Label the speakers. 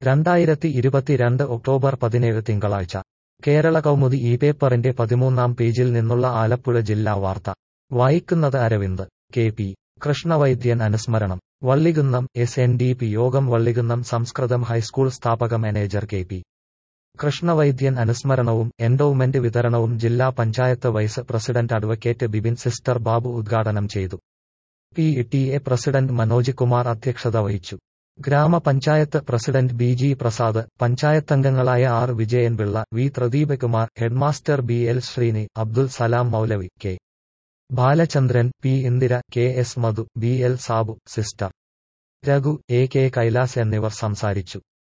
Speaker 1: രണ്ടായിരത്തി ഇരുപത്തിരണ്ട് ഒക്ടോബർ പതിനേഴ് തിങ്കളാഴ്ച കേരള കൗമുദി ഈ പേപ്പറിന്റെ പതിമൂന്നാം പേജിൽ നിന്നുള്ള ആലപ്പുഴ ജില്ലാ വാർത്ത വായിക്കുന്നത് അരവിന്ദ് കെ പി കൃഷ്ണവൈദ്യൻ അനുസ്മരണം Vallikunnam S N D P യോഗം വള്ളികുന്നം സംസ്കൃതം ഹൈസ്കൂൾ സ്ഥാപക മാനേജർ കെ പി കൃഷ്ണവൈദ്യൻ അനുസ്മരണവും എൻഡോവ്മെന്റ് വിതരണവും ജില്ലാ panchayat vice president advocate Bibin sister Babu ഉദ്ഘാടനം ചെയ്തു P T A president Manoj Kumar അധ്യക്ഷത വഹിച്ചു ഗ്രാമപഞ്ചായത്ത് പ്രസിഡന്റ് ബി ജി പ്രസാദ് പഞ്ചായത്തംഗങ്ങളായ R Vijayanpillai V Pradeepkumar headmaster B L Sreeni Abdul Salam Maulavi K Balachandran P Indira K S Madhu B L Sabu sister Raghu A K Kailas എന്നിവർ സംസാരിച്ചു